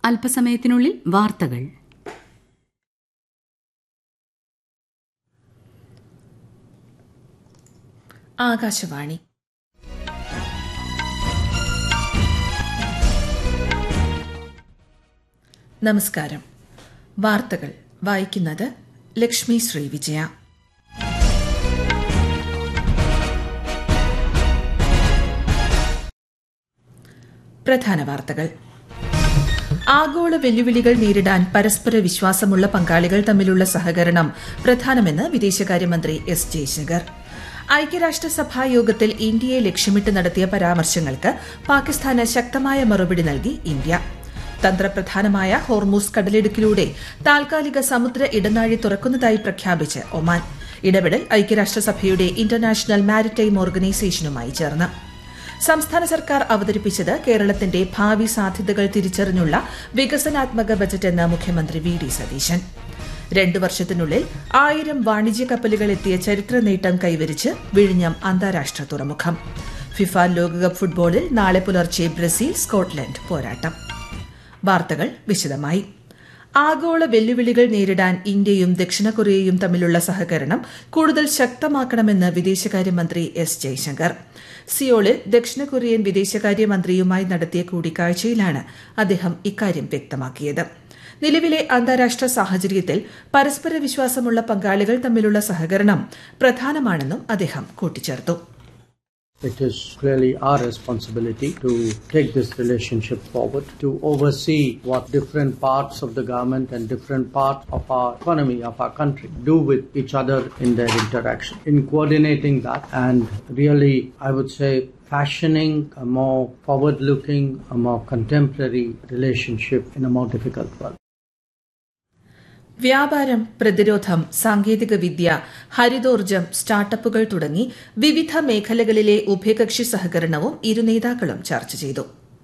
അല്പസമയത്തിനുള്ളിൽ വാർത്തകൾ ആകാശവാണി നമസ്കാരം വാർത്തകൾ വായിക്കുന്നത് ലക്ഷ്മി ശ്രീ വിജയ പ്രധാന വാർത്തകൾ ആഗോള വെല്ലുവിളികൾ നേരിടാൻ പരസ്പര വിശ്വാസമുള്ള പങ്കാളികൾ തമ്മിലുള്ള സഹകരണം പ്രധാനമെന്ന് വിദേശകാര്യമന്ത്രി എസ് ജയശങ്കർ ഐക്യരാഷ്ട്രസഭാ യോഗത്തിൽ ഇന്ത്യയെ ലക്ഷ്യമിട്ട് നടത്തിയ പരാമർശങ്ങൾക്ക് പാകിസ്ഥാന് ശക്തമായ മറുപടി നൽകി ഇന്ത്യ തന്ത്രപ്രധാനമായ ഹോർമൂസ് കടലിടുക്കിലൂടെ താൽക്കാലിക സമുദ്ര ഇടനാഴി തുറക്കുന്നതായി പ്രഖ്യാപിച്ച് ഒമാൻ ഇടപെടൽ ഐക്യരാഷ്ട്രസഭയുടെ ഇന്റർനാഷണൽ മാരിടൈം ഓർഗനൈസേഷനുമായി ചേർന്ന് സംസ്ഥാന സർക്കാർ അവതരിപ്പിച്ചത് കേരളത്തിന്റെ ഭാവി സാധ്യതകൾ തിരിച്ചറിഞ്ഞുള്ള വികസനാത്മക ബജറ്റെന്ന് മുഖ്യമന്ത്രി വി ഡി സതീശൻ രണ്ടു വർഷത്തിനുള്ളിൽ ആയിരം വാണിജ്യ കപ്പലുകൾ എത്തിയ ചരിത്ര നേട്ടം കൈവരിച്ച് വിഴിഞ്ഞം അന്താരാഷ്ട്ര തുറമുഖം ഫിഫ ലോകകപ്പ് ഫുട്ബോളിൽ നാളെ പുലർച്ചെ ബ്രസീൽ സ്കോട്ട്ലൻഡ് പോരാട്ടം വാർത്തകൾ വിശദമായി ആഗോള വെല്ലുവിളികൾ നേരിടാൻ ഇന്ത്യയും ദക്ഷിണ കൊറിയയും തമ്മിലുള്ള സഹകരണം കൂടുതൽ ശക്തമാക്കണമെന്ന് വിദേശകാര്യമന്ത്രി എസ് ജയശങ്കർ സിയോളിൽ ദക്ഷിണ കൊറിയൻ വിദേശകാര്യമന്ത്രിയുമായി നടത്തിയ കൂടിക്കാഴ്ചയിലാണ് അദ്ദേഹം ഇക്കാര്യം വ്യക്തമാക്കിയത് നിലവിലെ അന്താരാഷ്ട്ര സാഹചര്യത്തിൽ പരസ്പര വിശ്വാസമുള്ള പങ്കാളികൾ തമ്മിലുള്ള സഹകരണം പ്രധാനമാണെന്നും അദ്ദേഹം കൂട്ടിച്ചേർത്തു It is clearly our responsibility to take this relationship forward, to oversee what different parts of the government and different parts of our economy, of our country, do with each other in their interaction. In coordinating that and really, I would say, fashioning a more forward looking, a more contemporary relationship in a more difficult world. വ്യാപാരം പ്രതിരോധം സാങ്കേതിക വിദ്യ ഹരിതോർജ്ജം സ്റ്റാർട്ടപ്പുകൾ തുടങ്ങി വിവിധ മേഖലകളിലെ ഉഭയകക്ഷി സഹകരണവും ഇരു നേതാക്കളും ചർച്ച ചെയ്തു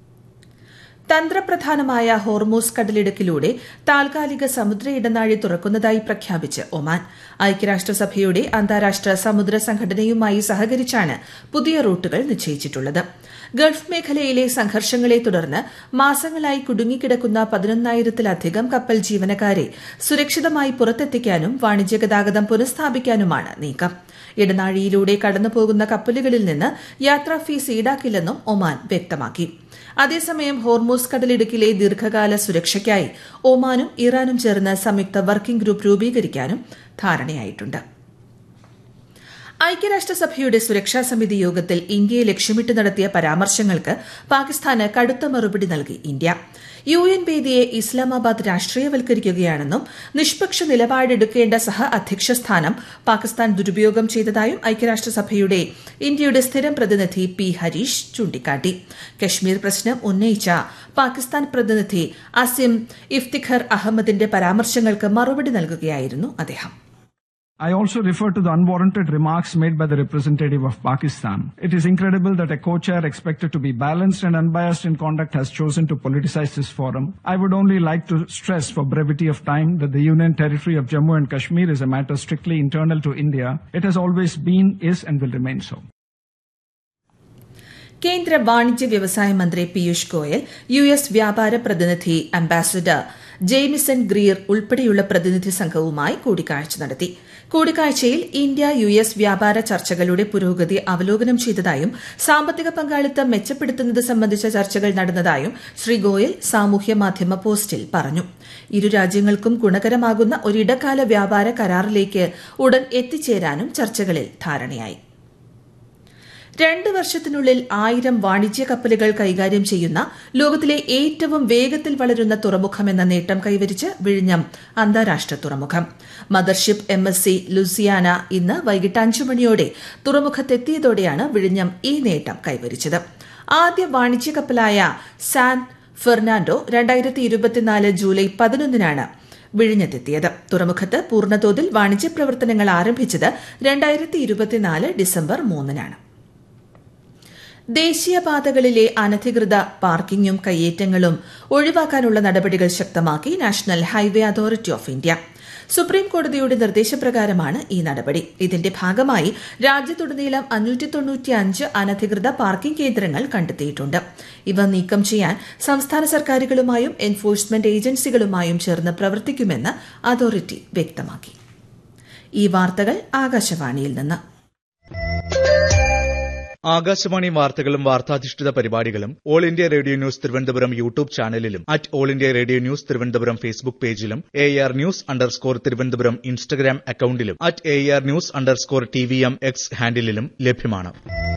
തന്ത്രപ്രധാനമായ ഹോർമോസ് കടലിടുക്കിലൂടെ താൽക്കാലിക സമുദ്ര ഇടനാഴി തുറക്കുന്നതായി പ്രഖ്യാപിച്ച് ഒമാൻ ഐക്യരാഷ്ട്രസഭയുടെ അന്താരാഷ്ട്ര സമുദ്ര സംഘടനയുമായി സഹകരിച്ചാണ് പുതിയ റൂട്ടുകൾ നിശ്ചയിച്ചിട്ടുള്ളത് ഗൾഫ് മേഖലയിലെ സംഘർഷങ്ങളെ തുടർന്ന് മാസങ്ങളായി കുടുങ്ങിക്കിടക്കുന്ന പതിനൊന്നായിരത്തിലധികം കപ്പൽ ജീവനക്കാരെ സുരക്ഷിതമായി പുറത്തെത്തിക്കാനും വാണിജ്യ ഗതാഗതം പുനഃസ്ഥാപിക്കാനുമാണ് നീക്കം ഇടനാഴിയിലൂടെ കടന്നുപോകുന്ന കപ്പലുകളിൽ നിന്ന് യാത്രാ ഫീസ് ഈടാക്കില്ലെന്നും ഒമാൻ വ്യക്തമാക്കി അതേസമയം ഹോർമോസ് കടലിടുക്കിലെ ദീർഘകാല സുരക്ഷയ്ക്കായി ഒമാനും ഇറാനും ചേർന്ന് സംയുക്ത വർക്കിംഗ് ഗ്രൂപ്പ് രൂപീകരിക്കാനും ധാരണയായിട്ടുണ്ട് ഐക്യരാഷ്ട്രസഭയുടെ സുരക്ഷാ സമിതി യോഗത്തിൽ ഇന്ത്യയെ ലക്ഷ്യമിട്ട് നടത്തിയ പരാമർശങ്ങൾക്ക് പാകിസ്ഥാന് കടുത്ത മറുപടി നൽകി ഇന്ത്യ യു എൻ വേദിയെ ഇസ്ലാമാബാദ് രാഷ്ട്രീയവൽക്കരിക്കുകയാണെന്നും നിഷ്പക്ഷ നിലപാടെടുക്കേണ്ട സഹ അധ്യക്ഷ സ്ഥാനം പാകിസ്ഥാൻ ദുരുപയോഗം ചെയ്തതായും ഐക്യരാഷ്ട്രസഭയുടെ ഇന്ത്യയുടെ സ്ഥിരം പ്രതിനിധി പി ഹരീഷ് ചൂണ്ടിക്കാട്ടി കശ്മീർ പ്രശ്നം ഉന്നയിച്ച പാകിസ്ഥാൻ പ്രതിനിധി അസിം ഇഫ്തിഖർ അഹമ്മദിന്റെ പരാമർശങ്ങൾക്ക് മറുപടി നൽകുകയായിരുന്നു അദ്ദേഹം I also refer to the unwarranted remarks made by the representative of Pakistan. It is incredible that a co-chair expected to be balanced and unbiased in conduct has chosen to politicize this forum. I would only like to stress for brevity of time that the Union Territory of Jammu and Kashmir is a matter strictly internal to India. It has always been, is and will remain so. കേന്ദ്ര വാണിജ്യ വ്യവസായ മന്ത്രി Piyush Goyal U S വ്യാപാര പ്രതിനിധി ambassador Jamieson Greer ഉൾപ്പെടെയുള്ള പ്രതിനിധി സംഘവുമായി കൂടിക്കാഴ്ച നടത്തി കൂടിക്കാഴ്ചയിൽ ഇന്ത്യ യു എസ് വ്യാപാര ചർച്ചകളുടെ പുരോഗതി അവലോകനം ചെയ്തതായും സാമ്പത്തിക പങ്കാളിത്തം മെച്ചപ്പെടുത്തുന്നത് സംബന്ധിച്ച ചർച്ചകൾ നടന്നതായും ശ്രീ ഗോയൽ സാമൂഹ്യ മാധ്യമ പോസ്റ്റിൽ പറഞ്ഞു ഇരു രാജ്യങ്ങൾക്കും ഗുണകരമാകുന്ന ഒരിടക്കാല വ്യാപാര കരാറിലേക്ക് ഉടൻ എത്തിച്ചേരാനും ചർച്ചകളിൽ ധാരണയായി രണ്ട് വർഷത്തിനുള്ളിൽ ആയിരം വാണിജ്യ കപ്പലുകൾ കൈകാര്യം ചെയ്യുന്ന ലോകത്തിലെ ഏറ്റവും വേഗത്തിൽ വളരുന്ന തുറമുഖമെന്ന നേട്ടം കൈവരിച്ച് വിഴിഞ്ഞം അന്താരാഷ്ട്ര തുറമുഖം mothership M S C Luciana ഇന്ന് വൈകിട്ട് അഞ്ചു മണിയോടെ തുറമുഖത്തെത്തിയതോടെയാണ് വിഴിഞ്ഞം ഈ നേട്ടം കൈവരിച്ചത് ആദ്യ വാണിജ്യ കപ്പലായ സാൻ ഫെർണാണ്ടോ രണ്ടായിരത്തി ഇരുപത്തിനാല് ജൂലൈ പതിനൊന്നിനാണ് വിഴിഞ്ഞത്തെത്തിയത് തുറമുഖത്ത് പൂർണ്ണതോതിൽ വാണിജ്യ പ്രവർത്തനങ്ങൾ ആരംഭിച്ചത് രണ്ടായിരത്തി ഇരുപത്തിനാല് ഡിസംബർ മൂന്നിനാണ് ദേശീയപാതകളിലെ അനധികൃത പാർക്കിംഗും കയ്യേറ്റങ്ങളും ഒഴിവാക്കാനുള്ള നടപടികൾ ശക്തമാക്കി national highway authority of India supreme കോടതിയുടെ നിർദ്ദേശപ്രകാരമാണ് ഈ നടപടി ഇതിന്റെ ഭാഗമായി രാജ്യത്തുടനീളം അഞ്ഞൂറ്റി തൊണ്ണൂറ്റിയഞ്ച് അനധികൃത പാർക്കിംഗ് കേന്ദ്രങ്ങൾ കണ്ടെത്തിയിട്ടുണ്ട് ഇവ നീക്കം ചെയ്യാൻ സംസ്ഥാന സർക്കാരുകളുമായും എൻഫോഴ്സ്മെന്റ് ഏജൻസികളുമായും ചേർന്ന് പ്രവർത്തിക്കുമെന്ന് അതോറിറ്റി വ്യക്തമാക്കി ഈ വാർത്തകൾ ആകാശവാണിയിൽ നിന്ന് ആകാശവാണി വാർത്തകളും വാർത്താധിഷ്ഠിത പരിപാടികളും all India radio news Thiruvananthapuram YouTube ചാനലിലും at all India radio news Thiruvananthapuram Facebook പേജിലും A R news underscore Thiruvananthapuram Instagram അക്കൌണ്ടിലും at A R news underscore T V M X ഹാൻഡിലും ലഭ്യമാണ്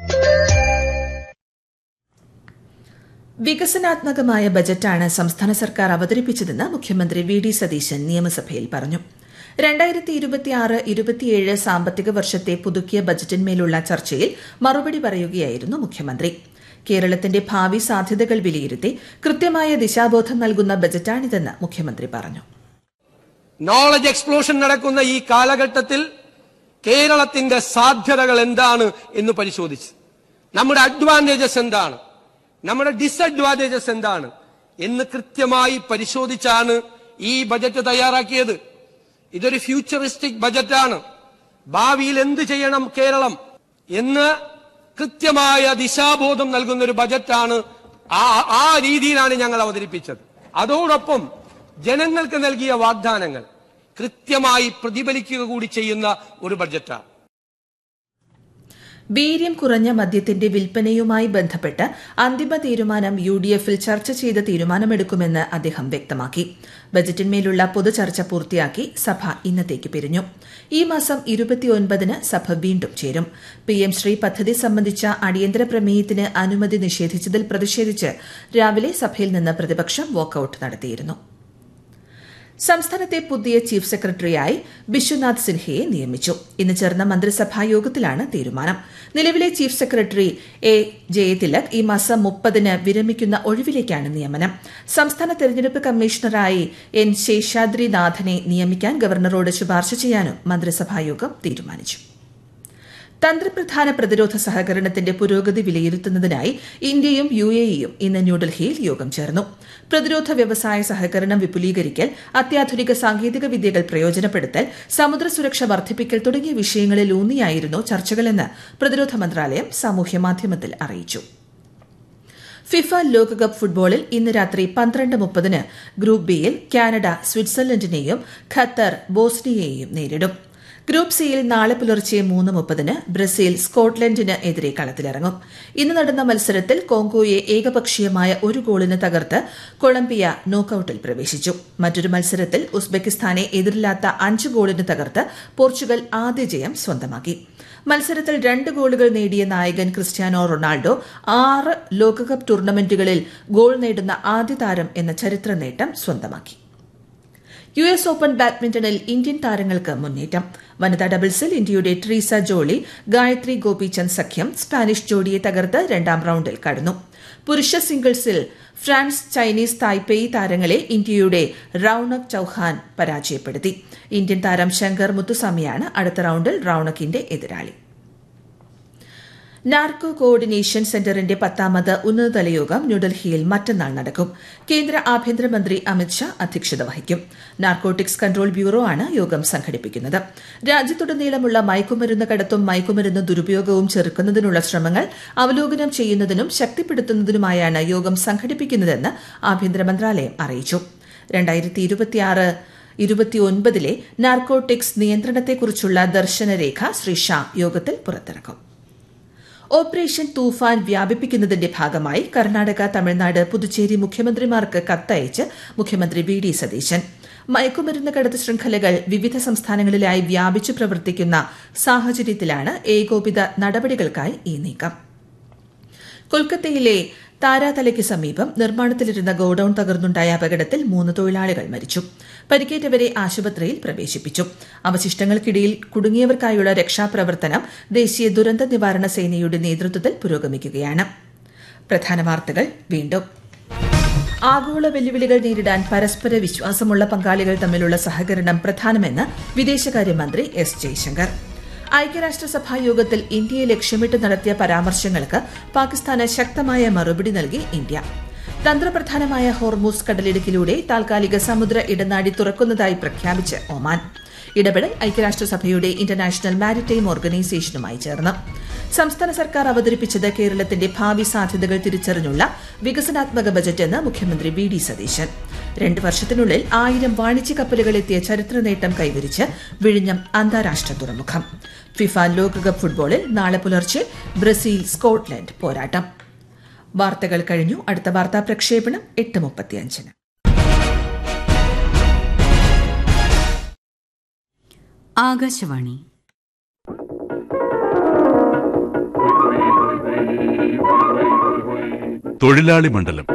വികസനാത്മകമായ ബജറ്റാണ് സംസ്ഥാന സർക്കാർ അവതരിപ്പിച്ചതെന്ന് മുഖ്യമന്ത്രി വി ഡി സതീശൻ നിയമസഭയിൽ പറഞ്ഞു രണ്ടായിരത്തി ഇരുപത്തിയാറ് ഇരുപത്തിയേഴ് സാമ്പത്തിക വർഷത്തെ പുതുക്കിയ ബജറ്റിന്മേലുള്ള ചർച്ചയിൽ മറുപടി പറയുകയായിരുന്നു മുഖ്യമന്ത്രി കേരളത്തിന്റെ ഭാവി സാധ്യതകൾ വിലയിരുത്തി കൃത്യമായ ദിശാബോധം നൽകുന്ന ബജറ്റാണിതെന്ന് മുഖ്യമന്ത്രി പറഞ്ഞു നോളജ് എക്സ്പ്ലോഷൻ നടക്കുന്ന ഈ കാലഘട്ടത്തിൽ കേരളത്തിന്റെ സാധ്യതകൾ എന്താണ് എന്ന് പരിശോധിച്ച് നമ്മുടെ അഡ്വാൻറ്റേജസ് എന്താണ് നമ്മുടെ ഡിസഡ്വാൻറ്റേജസ് എന്താണ് എന്ന് കൃത്യമായി പരിശോധിച്ചാണ് ഈ ബജറ്റ് തയ്യാറാക്കിയത് ഇതൊരു ഫ്യൂച്ചറിസ്റ്റിക് ബജറ്റാണ് ഭാവിയിൽ എന്ത് ചെയ്യണം കേരളം എന്ന് കൃത്യമായ ദിശാബോധം നൽകുന്ന ഒരു ബജറ്റാണ് ആ ആ രീതിയിലാണ് ഞങ്ങൾ അവതരിപ്പിച്ചത് അതോടൊപ്പം ജനങ്ങൾക്ക് നൽകിയ വാഗ്ദാനങ്ങൾ കൃത്യമായി പ്രതിഫലിക്കുക കൂടി ചെയ്യുന്ന ഒരു ബജറ്റാണ് വീര്യം കുറഞ്ഞ മദ്യത്തിന്റെ വിൽപ്പനയുമായി ബന്ധപ്പെട്ട് അന്തിമ തീരുമാനം യു ഡി എഫിൽ ചർച്ച ചെയ്ത് തീരുമാനമെടുക്കുമെന്ന് അദ്ദേഹം വ്യക്തമാക്കി ബജറ്റിന്മേലുള്ള പൊതുചർച്ച പൂർത്തിയാക്കി സഭ ഇന്നത്തേക്ക് പിരിഞ്ഞു ഈ മാസം ഇരുപത്തിയൊൻപതിന് സഭ വീണ്ടും ചേരും പി എം ശ്രീ പദ്ധതി സംബന്ധിച്ച അടിയന്തര പ്രമേയത്തിന് അനുമതി നിഷേധിച്ചതിൽ പ്രതിഷേധിച്ച് രാവിലെ സഭയിൽ നിന്ന് പ്രതിപക്ഷം വാക്കൌട്ട് നടത്തിയിരുന്നു സംസ്ഥാനത്തെ പുതിയ ചീഫ് സെക്രട്ടറിയായി ബിശ്വനാഥ് സിൻഹയെ നിയമിച്ചു ഇന്ന് ചേർന്ന മന്ത്രിസഭാ യോഗത്തിലാണ് തീരുമാനം നിലവിലെ ചീഫ് സെക്രട്ടറി എ ജയതിലക് ഈ മാസം മുപ്പതിന് വിരമിക്കുന്ന ഒഴിവിലേക്കാണ് നിയമനം സംസ്ഥാന തെരഞ്ഞെടുപ്പ് കമ്മീഷണറായി എൻ ശേഷാദ്രിനാഥനെ നിയമിക്കാൻ ഗവർണറോട് ശുപാർശ ചെയ്യാനും മന്ത്രിസഭായോഗം തീരുമാനിച്ചു തന്ത്രപ്രധാന പ്രതിരോധ സഹകരണത്തിന്റെ പുരോഗതി വിലയിരുത്തുന്നതിനായി ഇന്ത്യയും യു എ ഇയും ഇന്ന് ന്യൂഡൽഹിയിൽ യോഗം ചേർന്നു പ്രതിരോധ വ്യവസായ സഹകരണം വിപുലീകരിക്കൽ അത്യാധുനിക സാങ്കേതിക വിദ്യകൾ പ്രയോജനപ്പെടുത്തൽ സമുദ്ര സുരക്ഷ വർദ്ധിപ്പിക്കൽ തുടങ്ങിയ വിഷയങ്ങളിൽ ഊന്നിയായിരുന്നു ചർച്ചകളെന്ന് പ്രതിരോധ മന്ത്രാലയം സാമൂഹ്യമാധ്യമത്തിൽ അറിയിച്ചു ഫിഫ ലോകകപ്പ് ഫുട്ബോളിൽ ഇന്ന് രാത്രി പന്ത്രണ്ട് മുപ്പതിന് ഗ്രൂപ്പ് ബിയിൽ കാനഡ സ്വിറ്റ്സർലൻഡിനെയും ഖത്തർ ബോസ്നിയയെയും നേരിടും ഗ്രൂപ്പ് സിയിൽ നാളെ പുലർച്ചെ മൂന്ന് മുപ്പതിന് ബ്രസീൽ സ്കോട്ട്ലൻഡിന് എതിരെ കളത്തിലിറങ്ങും ഇന്ന് നടന്ന മത്സരത്തിൽ കോങ്കോയെ ഏകപക്ഷീയമായ ഒരു ഗോളിന് തകർത്ത് കൊളംബിയ നോക്കൌട്ടിൽ പ്രവേശിച്ചു മറ്റൊരു മത്സരത്തിൽ ഉസ്ബെക്കിസ്ഥാനെ എതിരില്ലാത്ത അഞ്ച് ഗോളിന് തകർത്ത് പോർച്ചുഗൽ ആദ്യ ജയം സ്വന്തമാക്കി മത്സരത്തിൽ രണ്ട് ഗോളുകൾ നേടിയ നായകൻ ക്രിസ്ത്യാനോ റൊണാൾഡോ ആറ് ലോകകപ്പ് ടൂർണമെന്റുകളിൽ ഗോൾ നേടുന്ന ആദ്യ താരം എന്ന ചരിത്ര നേട്ടം സ്വന്തമാക്കി യു എസ് ഓപ്പൺ ബാഡ്മിന്റണിൽ ഇന്ത്യൻ താരങ്ങൾക്ക് മുന്നേറ്റം വനിതാ ഡബിൾസിൽ ഇന്ത്യയുടെ ട്രീസ ജോളി ഗായത്രി ഗോപിചന്ദ് സഖ്യം സ്പാനിഷ് ജോഡിയെ തകർത്ത് രണ്ടാം റൌണ്ടിൽ കടന്നു പുരുഷ സിംഗിൾസിൽ ഫ്രാൻസ് ചൈനീസ് തായ്പേയി താരങ്ങളെ ഇന്ത്യയുടെ റൌണക് ചൌഹാൻ പരാജയപ്പെടുത്തി ഇന്ത്യൻ താരം ശങ്കർ മുത്തുസ്വാമിയാണ് അടുത്ത റൌണ്ടിൽ റൌണക്കിന്റെ എതിരാളി നാർക്കോ കോർഡിനേഷൻ സെന്ററിന്റെ പത്താമത് ഉന്നതതല യോഗം ന്യൂഡൽഹിയിൽ മറ്റന്നാൾ നടക്കും കേന്ദ്ര ആഭ്യന്തരമന്ത്രി അമിത്ഷാ അധ്യക്ഷത വഹിക്കും നാർക്കോട്ടിക്സ് കൺട്രോൾ ബ്യൂറോ ആണ് യോഗം സംഘടിപ്പിക്കുന്നത് രാജ്യത്തുടനീളമുള്ള മയക്കുമരുന്ന് കടത്തും മയക്കുമരുന്ന് ദുരുപയോഗവും ചെറുക്കുന്നതിനുള്ള ശ്രമങ്ങൾ അവലോകനം ചെയ്യുന്നതിനും ശക്തിപ്പെടുത്തുന്നതിനുമായാണ് യോഗം സംഘടിപ്പിക്കുന്നതെന്ന് ആഭ്യന്തര മന്ത്രാലയം അറിയിച്ചു രണ്ടായിരത്തി ഇരുപത്തിയാറ് ഇരുപത്തിയൊൻപതിലെ നാർക്കോട്ടിക്സ് നിയന്ത്രണത്തെക്കുറിച്ചുള്ള ദർശനരേഖ ശ്രീ ഷാ യോഗത്തിൽ പുറത്തിറക്കും ഓപ്പറേഷൻ തൂഫാൻ വ്യാപിപ്പിക്കുന്നതിന്റെ ഭാഗമായി കർണാടക തമിഴ്നാട് പുതുച്ചേരി മുഖ്യമന്ത്രിമാർക്ക് കത്തയച്ച് മുഖ്യമന്ത്രി വി ഡി സതീശൻ മയക്കുമരുന്ന് കടത്ത് ശൃംഖലകൾ വിവിധ സംസ്ഥാനങ്ങളിലായി വ്യാപിച്ചു പ്രവർത്തിക്കുന്ന സാഹചര്യത്തിലാണ് ഏകോപിത നടപടികൾക്കായി ഈ നീക്കം കൊൽക്കത്തയിലെ താരാതലയ്ക്ക് സമീപം നിർമ്മാണത്തിലിരുന്ന ഗോഡൌൺ തകർന്നുണ്ടായ അപകടത്തിൽ മൂന്ന് തൊഴിലാളികൾ മരിച്ചു പരിക്കേറ്റവരെ ആശുപത്രിയിൽ പ്രവേശിപ്പിച്ചു അവശിഷ്ടങ്ങൾക്കിടയിൽ കുടുങ്ങിയവർക്കായുള്ള രക്ഷാപ്രവർത്തനം ദേശീയ ദുരന്ത നിവാരണ സേനയുടെ നേതൃത്വത്തിൽ പുരോഗമിക്കുകയാണ് പ്രധാന വാർത്തകൾ വീണ്ടും ആഗോള വെല്ലുവിളികൾ നേരിടാൻ പരസ്പര വിശ്വാസമുള്ള പങ്കാളികൾ തമ്മിലുള്ള സഹകരണം പ്രധാനമെന്ന് വിദേശകാര്യമന്ത്രി എസ് ജയശങ്കർ ഐക്യരാഷ്ട്രസഭാ യോഗത്തിൽ ഇന്ത്യയെ ലക്ഷ്യമിട്ട് നടത്തിയ പരാമർശങ്ങൾക്ക് പാകിസ്ഥാന് ശക്തമായ മറുപടി നൽകി ഇന്ത്യ തന്ത്രപ്രധാനമായ ഹോർമൂസ് കടലിടുക്കിലൂടെ താൽക്കാലിക സമുദ്ര ഇടനാഴി തുറക്കുന്നതായി പ്രഖ്യാപിച്ച് ഒമാൻ ഇടപെടൽ ഐക്യരാഷ്ട്രസഭയുടെ ഇന്റർനാഷണൽ മാരിടൈം ഓർഗനൈസേഷനുമായി ചേർന്ന് സംസ്ഥാന സർക്കാർ അവതരിപ്പിച്ചത് കേരളത്തിന്റെ ഭാവി സാധ്യതകൾ തിരിച്ചറിഞ്ഞുള്ള വികസനാത്മക ബജറ്റ് എന്ന് മുഖ്യമന്ത്രി വി ഡി സതീശൻ രണ്ട് വർഷത്തിനുള്ളിൽ ആയിരം വാണിജ്യ കപ്പലുകൾ എത്തിയ ചരിത്ര നേട്ടം കൈവരിച്ച് വിഴിഞ്ഞം അന്താരാഷ്ട്ര തുറമുഖം ഫിഫ ലോകകപ്പ് ഫുട്ബോളിൽ നാളെ പുലർച്ചെ ബ്രസീൽ സ്കോട്ട്ലൻഡ് പോരാട്ടം വാർത്തകൾ കഴിഞ്ഞു അടുത്ത വാർത്താ പ്രക്ഷേപണം എട്ട് മുപ്പത്തിയഞ്ചിന് ആകാശവാണി തൊഴിലാളി മണ്ഡലം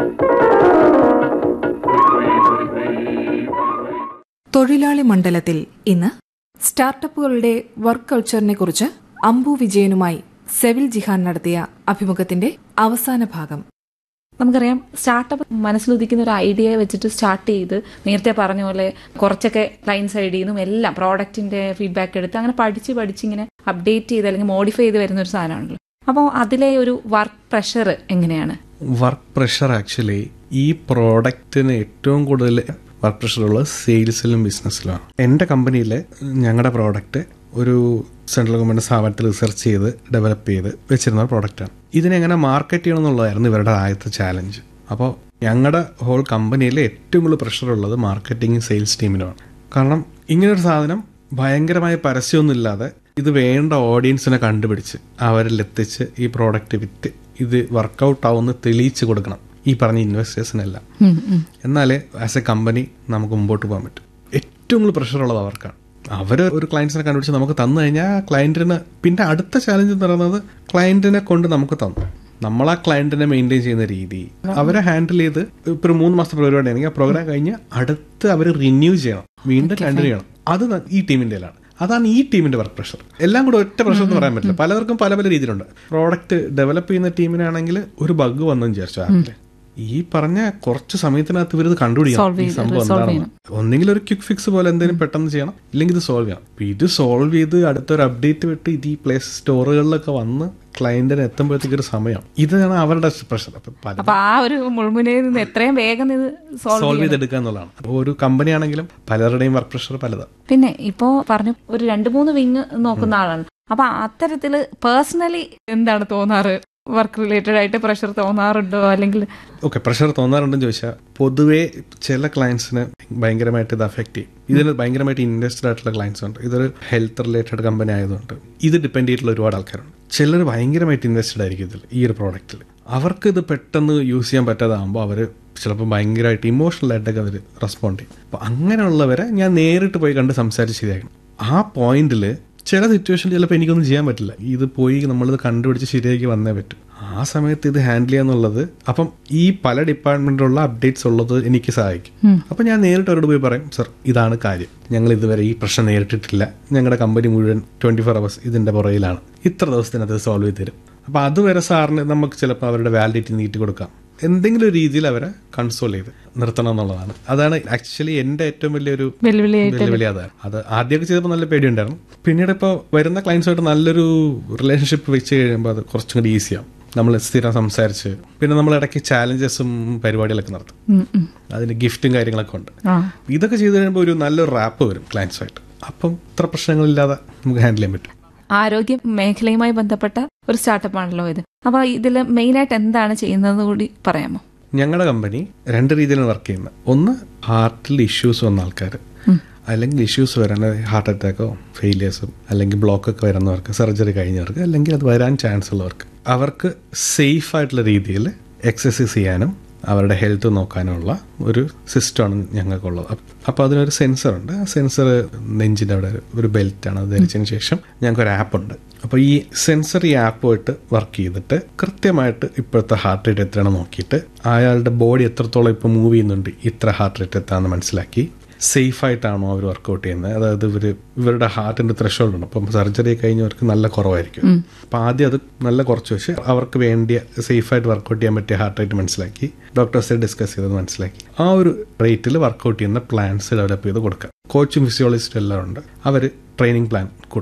തൊഴിലാളി മണ്ഡലത്തിൽ ഇന്ന് സ്റ്റാർട്ടപ്പുകളുടെ വർക്ക് കൾച്ചറിനെ കുറിച്ച് അംബു വിജയനുമായി സെവിൽ ജിഹാൻ നടത്തിയ അഭിമുഖത്തിന്റെ അവസാന ഭാഗം നമുക്കറിയാം സ്റ്റാർട്ടപ്പ് മനസ്സിലുദിക്കുന്ന ഒരു ഐഡിയ വെച്ചിട്ട് സ്റ്റാർട്ട് ചെയ്ത് നേരത്തെ പറഞ്ഞ പോലെ കുറച്ചൊക്കെ ക്ലൈൻ സൈഡിൽ നിന്നും എല്ലാം പ്രോഡക്റ്റിന്റെ ഫീഡ്ബാക്ക് എടുത്ത് അങ്ങനെ പഠിച്ച് പഠിച്ച് ഇങ്ങനെ അപ്ഡേറ്റ് ചെയ്ത് അല്ലെങ്കിൽ മോഡിഫൈ ചെയ്ത് വരുന്ന ഒരു സാധനമാണല്ലോ അപ്പോൾ അതിലെ ഒരു വർക്ക് പ്രഷർ എങ്ങനെയാണ് വർക്ക് പ്രഷർ ആക്ച്വലി ഈ പ്രോഡക്റ്റിന് ഏറ്റവും കൂടുതൽ വർക്ക് പ്രഷർ ഉള്ളത് സെയിൽസിലും ബിസിനസ്സിലുമാണ് എൻ്റെ കമ്പനിയിൽ ഞങ്ങളുടെ പ്രോഡക്റ്റ് ഒരു സെൻട്രൽ ഗവൺമെൻറ് സ്ഥാപനത്തിൽ റിസർച്ച് ചെയ്ത് ഡെവലപ്പ് ചെയ്ത് വെച്ചിരുന്ന പ്രോഡക്റ്റാണ് ഇതിനെങ്ങനെ മാർക്കറ്റ് ചെയ്യണം എന്നുള്ളതായിരുന്നു ഇവരുടെ ആദ്യത്തെ ചാലഞ്ച് അപ്പോൾ ഞങ്ങളുടെ ഹോൾ കമ്പനിയിൽ ഏറ്റവും കൂടുതൽ പ്രഷർ ഉള്ളത് മാർക്കറ്റിംഗ് സെയിൽസ് ടീമിനുമാണ് കാരണം ഇങ്ങനൊരു സാധനം ഭയങ്കരമായ പരസ്യമൊന്നുമില്ലാതെ ഇത് വേണ്ട ഓഡിയൻസിനെ കണ്ടുപിടിച്ച് അവരിൽ എത്തിച്ച് ഈ പ്രോഡക്റ്റ് വിറ്റ് ഇത് വർക്കൗട്ട് ആവുമെന്ന് തെളിയിച്ച് കൊടുക്കണം ഈ പറഞ്ഞ ഇൻവെസ്റ്റേഴ്സിനെല്ലാം എന്നാലേ ആസ് എ കമ്പനി നമുക്ക് മുമ്പോട്ട് പോകാൻ പറ്റും ഏറ്റവും കൂടുതൽ പ്രഷർ ഉള്ളത് അവർക്കാണ് അവർ ഒരു ക്ലയൻസിനെ കണ്ടുപിടിച്ച് നമുക്ക് തന്നു കഴിഞ്ഞാൽ ആ ക്ലയൻറ്റിന് പിന്നെ അടുത്ത ചാലഞ്ച് എന്ന് പറയുന്നത് ക്ലയൻറ്റിനെ കൊണ്ട് നമുക്ക് തന്നു നമ്മൾ ആ ക്ലയൻറ്റിനെ മെയിൻറ്റെയിൻ ചെയ്യുന്ന രീതി അവരെ ഹാൻഡിൽ ചെയ്ത് ഇപ്പൊ ഒരു മൂന്ന് മാസത്തെ പരിപാടി ആണെങ്കിൽ ആ പ്രോഗ്രാം കഴിഞ്ഞ് അടുത്ത് അവർ റിന്യൂ ചെയ്യണം വീണ്ടും കണ്ടിന്യൂ ചെയ്യണം അത് ന- ഈ ടീമിന്റെ ആണ് അതാണ് ഈ ടീമിന്റെ വർക്ക് പ്രഷർ എല്ലാം കൂടെ ഒറ്റ പ്രഷർ എന്ന് പറയാൻ പറ്റില്ല പലവർക്കും പല പല രീതിയിലുണ്ട് പ്രോഡക്റ്റ് ഡെവലപ്പ് ചെയ്യുന്ന ടീമിനാണെങ്കിൽ ഒരു ബഗ് വന്നെന്ന് വിചാരിച്ചു ആപ്പില് ഈ പറഞ്ഞ കുറച്ച് സമയത്തിനകത്ത് ഇവർ ഇത് കണ്ടുപിടിക്കണം Solve ഈ ചെയ്ത് സംഭവം solve എന്താണെന്ന് ഒന്നെങ്കിൽ ഒരു ക്വിക്ക് ഫിക്സ് പോലെ എന്തെങ്കിലും പെട്ടെന്ന് ചെയ്യണം ഇല്ലെങ്കിൽ ഇത് സോൾവ് ചെയ്യണം അപ്പൊ ഇത് സോൾവ് ചെയ്ത് അടുത്തൊരു അപ്ഡേറ്റ് വിട്ട് ഇത് ഈ പ്ലേസ് സ്റ്റോറുകളിലൊക്കെ വന്ന് ക്ലയന്റിന് എത്തുമ്പോഴത്തേക്ക് ഒരു സമയം ഇതാണ് അവരുടെ പ്രഷർ അപ്പൊ പല അപ്പൊ ആ ഒരു മുൾമുനയിൽ നിന്ന് എത്രയും വേഗം ഇത് സോൾവ് സോൾവ് ചെയ്തെടുക്കുക എന്നുള്ളതാണ് അപ്പോൾ ഒരു കമ്പനി ആണെങ്കിലും പലരുടെയും വർക്ക് പ്രഷർ പലതാണ് പിന്നെ ഇപ്പോ പറഞ്ഞു ഒരു രണ്ട് മൂന്ന് വിങ് നോക്കുന്ന ആളാണ് അപ്പൊ അത്തരത്തില് പേഴ്സണലി എന്താണ് തോന്നാറ് വർക്ക് റിലേറ്റഡ് ആയിട്ട് പ്രഷർ തോന്നാറുണ്ടോ അല്ലെങ്കിൽ ഓക്കെ പ്രഷർ തോന്നാറുണ്ടെന്ന് ചോദിച്ചാൽ പൊതുവേ ചില ക്ലയൻസിന് ഭയങ്കരമായിട്ട് ഇത് അഫക്റ്റ് ചെയ്യും ഇതിന് ഭയങ്കരമായിട്ട് ഇൻവെസ്റ്റഡ് ആയിട്ടുള്ള ക്ലയൻസ് ഉണ്ട് ഇതൊരു ഹെൽത്ത് റിലേറ്റഡ് കമ്പനി ആയതുകൊണ്ട് ഇത് ഡിപ്പെൻഡ് ചെയ്തിട്ടുള്ള ഒരുപാട് ആൾക്കാരുണ്ട് ചിലർ ഭയങ്കരമായിട്ട് ഇൻവെസ്റ്റഡ് ആയിരിക്കും ഇതിൽ ഈ ഒരു പ്രോഡക്റ്റിൽ അവർക്ക് ഇത് പെട്ടെന്ന് യൂസ് ചെയ്യാൻ പറ്റാതാകുമ്പോൾ അവർ ചിലപ്പോൾ ഭയങ്കരമായിട്ട് ഇമോഷണൽ ആയിട്ടൊക്കെ അവർ റെസ്പോണ്ട് ചെയ്യും അപ്പോൾ അങ്ങനെയുള്ളവരെ ഞാൻ നേരിട്ട് പോയി കണ്ട് സംസാരിച്ച് ശരിയാക്കണം ആ പോയിന്റിൽ ചില സിറ്റുവേഷനിൽ ചിലപ്പോൾ എനിക്കൊന്നും ചെയ്യാൻ പറ്റില്ല ഇത് പോയി നമ്മളിത് കണ്ടുപിടിച്ച് ശരിയാക്കി വന്നേ പറ്റും ആ സമയത്ത് ഇത് ഹാൻഡിൽ ചെയ്യാന്നുള്ളത് അപ്പം ഈ പല ഡിപ്പാർട്ട്മെന്റിലുള്ള അപ്ഡേറ്റ്സ് ഉള്ളത് എനിക്ക് സഹായിക്കും അപ്പൊ ഞാൻ നേരിട്ട് അവരോട് പോയി പറയും സർ ഇതാണ് കാര്യം ഞങ്ങൾ ഇതുവരെ ഈ പ്രശ്നം നേരിട്ടിട്ടില്ല ഞങ്ങളുടെ കമ്പനി മുഴുവൻ ട്വന്റി ഫോർ അവേഴ്സ് ഇതിന്റെ പുറകിലാണ് ഇത്ര ദിവസത്തിനകത്ത് സോൾവ് ചെയ്ത് തരും അപ്പൊ അതുവരെ സാറിന് നമുക്ക് ചിലപ്പോൾ അവരുടെ വാലിഡിറ്റി നീട്ടി കൊടുക്കാം എന്തെങ്കിലും ഒരു രീതിയിൽ അവരെ കൺസോൾ ചെയ്ത് നിർത്തണം എന്നുള്ളതാണ് അതാണ് ആക്ച്വലി എന്റെ ഏറ്റവും വലിയൊരു വെല്ലുവിളിയായിട്ട് വെല്ലുവിളി അതാണ് അത് ആദ്യമൊക്കെ ചെയ്തപ്പോൾ നല്ല പേടിയുണ്ടായിരുന്നു പിന്നീട് ഇപ്പോൾ വരുന്ന ക്ലയൻസുമായിട്ട് നല്ലൊരു റിലേഷൻഷിപ്പ് വെച്ച് കഴിയുമ്പോൾ അത് കുറച്ചും കൂടി ഈസിയാവും നമ്മൾ സ്ഥിരം സംസാരിച്ച് പിന്നെ നമ്മൾ ഇടയ്ക്ക് ചാലഞ്ചസും പരിപാടികളൊക്കെ നടത്തും അതിന് ഗിഫ്റ്റും കാര്യങ്ങളൊക്കെ ഉണ്ട് ആ ഇതൊക്കെ ചെയ്ത് കഴിയുമ്പോൾ ഒരു നല്ലൊരു റാപ്പ് വരും ക്ലയൻസുമായിട്ട് അപ്പം ഇത്ര പ്രശ്നങ്ങളില്ലാതെ നമുക്ക് ഹാൻഡിൽ ചെയ്യാൻ പറ്റും ആരോഗ്യ മേഖലയുമായി ബന്ധപ്പെട്ട ഒരു സ്റ്റാർട്ടപ്പ് ആണല്ലോ ഇത് അപ്പൊ ഇതിൽ മെയിൻ ആയിട്ട് എന്താണ് ചെയ്യുന്നത് കൂടി പറയാമോ ഞങ്ങളുടെ കമ്പനി രണ്ട് രീതിയിലാണ് വർക്ക് ചെയ്യുന്നത് ഒന്ന് ഹാർട്ടിൽ ഇഷ്യൂസ് വന്ന ആൾക്കാർ അല്ലെങ്കിൽ ഇഷ്യൂസ് വരാൻ ഹാർട്ട് അറ്റാക്കോ ഫെയിലിയേഴ്സും അല്ലെങ്കിൽ ബ്ലോക്ക് ഒക്കെ വരുന്നവർക്ക് സർജറി കഴിഞ്ഞവർക്ക് അല്ലെങ്കിൽ അത് വരാൻ ചാൻസ് ഉള്ളവർക്ക് അവർക്ക് സേഫ് ആയിട്ടുള്ള രീതിയിൽ എക്സസൈസ് ചെയ്യാനും അവരുടെ ഹെൽത്ത് നോക്കാനുള്ള ഒരു സിസ്റ്റമാണ് ഞങ്ങൾക്കുള്ളത് അപ്പോൾ അതിനൊരു സെൻസർ ഉണ്ട് ആ സെൻസർ നെഞ്ചിൻ്റെ അവിടെ ഒരു ബെൽറ്റാണ് അത് ധരിച്ചതിന് ശേഷം ഞങ്ങൾക്ക് ഒരു ആപ്പ് ഉണ്ട് അപ്പോൾ ഈ സെൻസർ ഈ ആപ്പുമായിട്ട് വർക്ക് ചെയ്തിട്ട് കൃത്യമായിട്ട് ഇപ്പോഴത്തെ ഹാർട്ട് റേറ്റ് എത്രയാണെന്ന് നോക്കിയിട്ട് അയാളുടെ ബോഡി എത്രത്തോളം ഇപ്പോൾ മൂവ് ചെയ്യുന്നുണ്ട് ഇത്ര ഹാർട്ട് റേറ്റ് എത്താന്ന് മനസ്സിലാക്കി സേഫ് ആയിട്ടാണോ അവർ വർക്കൗട്ട് ചെയ്യുന്നത് അതായത് ഇവർ ഇവരുടെ ഹാർട്ടിന്റെ ത്രഷോൾഡ് ഉണ്ട് അപ്പം സർജറി കഴിഞ്ഞവർക്ക് നല്ല കുറവായിരിക്കും അപ്പം ആദ്യം അത് നല്ല കുറച്ച് വെച്ച് അവർക്ക് വേണ്ടിയ സേഫ് ആയിട്ട് വർക്കൗട്ട് ചെയ്യാൻ പറ്റിയ ഹാർട്ട് റേറ്റ് മനസ്സിലാക്കി ഡോക്ടേഴ്സ് ഡിസ്കസ് ചെയ്തത് മനസ്സിലാക്കി ആ ഒരു റേറ്റിൽ വർക്കൗട്ട് ചെയ്യുന്ന പ്ലാൻസ് ഡെവലപ്പ് ചെയ്ത് കൊടുക്കുക കോച്ചും ഫിസിയോളജിസ്റ്റും എല്ലാം ഉണ്ട് അവർ ട്രെയിനിങ് പ്ലാൻ കൊടുക്കും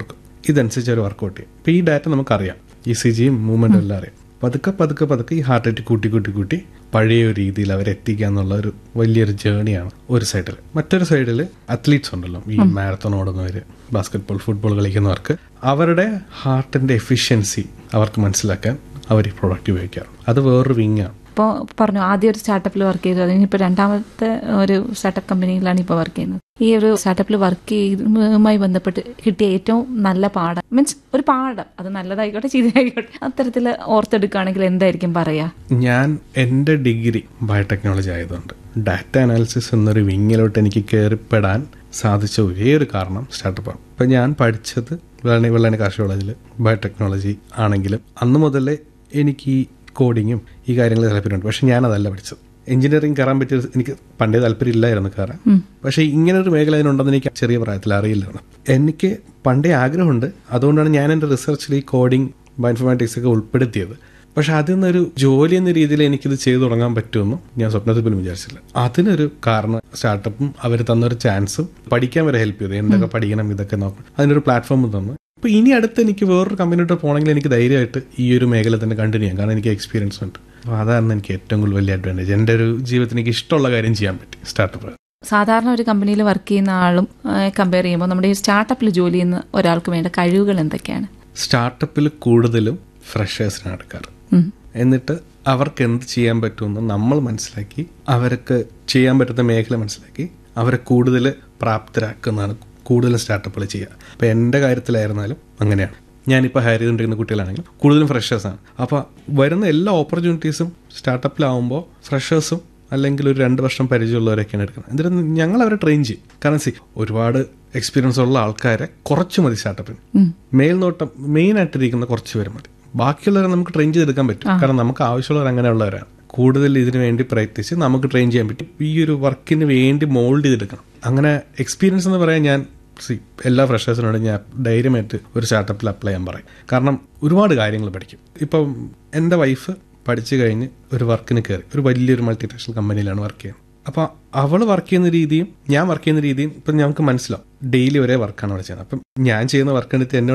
ഇതനുസരിച്ച് അവർ വർക്കൗട്ട് ചെയ്യും അപ്പോൾ ഈ ഡാറ്റ നമുക്കറിയാം ഇ സി ജിയും മൂവ്മെൻറ്റും എല്ലാം അറിയാം പതുക്കെ പതുക്കെ പതുക്കെ ഈ ഹാർട്ട് റേറ്റ് കൂട്ടി കൂട്ടി കൂട്ടി പഴയ ഒരു രീതിയിൽ അവരെ എത്തിക്കുക എന്നുള്ള ഒരു വലിയൊരു ജേണിയാണ് ഒരു സൈഡിൽ മറ്റൊരു സൈഡിൽ അത്ലീറ്റ്സ് ഉണ്ടല്ലോ ഈ മാരത്തോൺ ഓടുന്നവര് ബാസ്കറ്റ്ബോൾ ഫുട്ബോൾ കളിക്കുന്നവർക്ക് അവരുടെ ഹാർട്ടിന്റെ എഫിഷ്യൻസി അവർക്ക് മനസ്സിലാക്കാൻ അവർ ഈ പ്രോഡക്റ്റ് ഉപയോഗിക്കാറുണ്ട് അത് വേറൊരു വിങ്ങാണ് ഇപ്പോൾ പറഞ്ഞു ആദ്യം ഒരു സ്റ്റാർട്ടപ്പിൽ വർക്ക് ചെയ്തു അതിനിപ്പോൾ രണ്ടാമത്തെ ഒരു സ്റ്റാർട്ടപ്പ് കമ്പനിയിലാണ് ഇപ്പോൾ വർക്ക് ചെയ്യുന്നത് ഈ ഒരു സ്റ്റാർട്ടപ്പിൽ വർക്ക് ചെയ്യുന്നതുമായി ബന്ധപ്പെട്ട് കിട്ടിയ ഏറ്റവും നല്ല പാഠം മീൻസ് ഒരു പാഠം അത് നല്ലതായിക്കോട്ടെ ചീത്തയായിക്കോട്ടെ അത്തരത്തിൽ ഓർത്തെടുക്കുകയാണെങ്കിൽ എന്തായിരിക്കും പറയാ ഞാൻ എൻ്റെ ഡിഗ്രി ബയോടെക്നോളജി ആയതുകൊണ്ട് ഡാറ്റ അനാലിസിസ് എന്നൊരു വിങ്ങിലോട്ട് എനിക്ക് കയറിപ്പെടാൻ സാധിച്ച ഒരേ ഒരു കാരണം സ്റ്റാർട്ടപ്പാണ് ഇപ്പം ഞാൻ പഠിച്ചത് വെള്ളണി വെള്ളണി കാർഷിക കോളേജിൽ ബയോടെക്നോളജി ആണെങ്കിലും അന്ന് മുതലേ എനിക്ക് ഈ കോഡിങ്ങും ഈ കാര്യങ്ങൾ താല്പര്യമുണ്ട് പക്ഷെ ഞാനതല്ല പഠിച്ചത് എഞ്ചിനീയറിംഗ് കയറാൻ പറ്റിയ എനിക്ക് പണ്ടേ താല്പര്യം ഇല്ലായിരുന്നു കയറാൻ പക്ഷേ ഇങ്ങനെ ഒരു മേഖല അതിനുണ്ടെന്ന് എനിക്ക് ചെറിയ പ്രായത്തിൽ അറിയില്ലായിരുന്നു എനിക്ക് പണ്ടേ ആഗ്രഹമുണ്ട് അതുകൊണ്ടാണ് ഞാൻ എൻ്റെ റിസർച്ചിൽ ഈ കോഡിംഗ് ബയോഇൻഫോർമാറ്റിക്സ് ഒക്കെ ഉൾപ്പെടുത്തിയത് പക്ഷെ അതിൽ നിന്നൊരു ജോലി എന്ന രീതിയിൽ എനിക്കിത് ചെയ്തു തുടങ്ങാൻ പറ്റുമെന്നും ഞാൻ സ്വപ്നത്തിൽ പോലും വിചാരിച്ചില്ല അതിനൊരു കാരണം സ്റ്റാർട്ടപ്പും അവർ തന്നൊരു ചാൻസും പഠിക്കാൻ വരെ ഹെൽപ്പ് ചെയ്തു എന്തൊക്കെ പഠിക്കണം ഇതൊക്കെ നോക്കണം അതിനൊരു പ്ലാറ്റ്ഫോം തന്നു ഇപ്പൊ ഇനി അടുത്ത് എനിക്ക് വേറൊരു കമ്പനിയോട്ട് പോകണമെങ്കിൽ എനിക്ക് ധൈര്യമായിട്ട് ഈ ഒരു മേഖല തന്നെ കണ്ടിന്യൂ ചെയ്യാം കാരണം എനിക്ക് എക്സ്പീരിയൻസ് ഉണ്ട് അപ്പോൾ അതാണ് എനിക്ക് ഏറ്റവും കൂടുതൽ വലിയ അഡ്വാൻറ്റേജ് എൻ്റെ ഒരു ജീവിതത്തിൽ എനിക്ക് ഇഷ്ടമുള്ള കാര്യം ചെയ്യാൻ പറ്റി സ്റ്റാർട്ടപ്പ് സാധാരണ ഒരു കമ്പനിയിൽ വർക്ക് ചെയ്യുന്ന ആളും കമ്പയർ ചെയ്യുമ്പോൾ നമ്മുടെ ഈ സ്റ്റാർട്ടപ്പിൽ ജോലി ചെയ്യുന്ന ഒരാൾക്ക് വേണ്ട കഴിവുകൾ എന്തൊക്കെയാണ് സ്റ്റാർട്ടപ്പിൽ കൂടുതലും ഫ്രഷേഴ്സിനാണ് എടുക്കാറ് എന്നിട്ട് അവർക്ക് എന്ത് ചെയ്യാൻ പറ്റുമെന്ന് നമ്മൾ മനസ്സിലാക്കി അവർക്ക് ചെയ്യാൻ പറ്റുന്ന മേഖല മനസ്സിലാക്കി അവരെ കൂടുതൽ പ്രാപ്തരാക്കുന്നതാണ് കൂടുതലും സ്റ്റാർട്ടപ്പുകൾ ചെയ്യുക അപ്പോൾ എൻ്റെ കാര്യത്തിലായിരുന്നാലും അങ്ങനെയാണ് ഞാനിപ്പോൾ ഹയർ ചെയ്തുകൊണ്ടിരിക്കുന്ന കുട്ടികളാണെങ്കിൽ കൂടുതലും ഫ്രഷേഴ്സാണ് അപ്പോൾ വരുന്ന എല്ലാ ഓപ്പർച്യൂണിറ്റീസും സ്റ്റാർട്ടപ്പിലാവുമ്പോൾ ഫ്രഷേഴ്സും അല്ലെങ്കിൽ ഒരു രണ്ട് വർഷം പരിചയമുള്ളവരൊക്കെയാണ് എടുക്കുന്നത് എന്നിട്ട് ഞങ്ങൾ അവരെ ട്രെയിൻ ചെയ്യും കാരണം സി ഒരുപാട് എക്സ്പീരിയൻസ് ഉള്ള ആൾക്കാരെ കുറച്ച് മതി സ്റ്റാർട്ടപ്പിന് മേൽനോട്ടം മെയിൻ ആയിട്ടിരിക്കുന്ന കുറച്ച് പേര് മതി ബാക്കിയുള്ളവരെ നമുക്ക് ട്രെയിൻ ചെയ്തെടുക്കാൻ പറ്റും കാരണം നമുക്ക് ആവശ്യമുള്ളവർ അങ്ങനെയുള്ളവരാണ് കൂടുതൽ ഇതിനു വേണ്ടി പ്രയത്നിച്ച് നമുക്ക് ട്രെയിൻ ചെയ്യാൻ പറ്റും ഈ ഒരു വർക്കിന് വേണ്ടി മോൾഡ് ചെയ്തെടുക്കണം അങ്ങനെ എക്സ്പീരിയൻസ് എന്ന് പറയാൻ ഞാൻ സി എല്ലാ ഫ്രഷേഴ്സിനോടും ഞാൻ ധൈര്യമായിട്ട് ഒരു സ്റ്റാർട്ടപ്പിൽ അപ്ലൈ ചെയ്യാൻ പറയും കാരണം ഒരുപാട് കാര്യങ്ങൾ പഠിക്കും ഇപ്പം എൻ്റെ വൈഫ് പഠിച്ചു കഴിഞ്ഞ് ഒരു വർക്കിന് കയറി ഒരു വലിയൊരു മൾട്ടിനാഷണൽ കമ്പനിയിലാണ് വർക്ക് ചെയ്യുന്നത് അപ്പോൾ അവൾ വർക്ക് ചെയ്യുന്ന രീതിയും ഞാൻ വർക്ക് ചെയ്യുന്ന രീതിയും ഇപ്പം ഞങ്ങൾക്ക് മനസ്സിലാവും ഡെയിലി ഒരേ വർക്കാണ് അവിടെ ചെയ്യുന്നത് അപ്പം ഞാൻ ചെയ്യുന്ന വർക്ക് എടുത്ത് എന്നോട്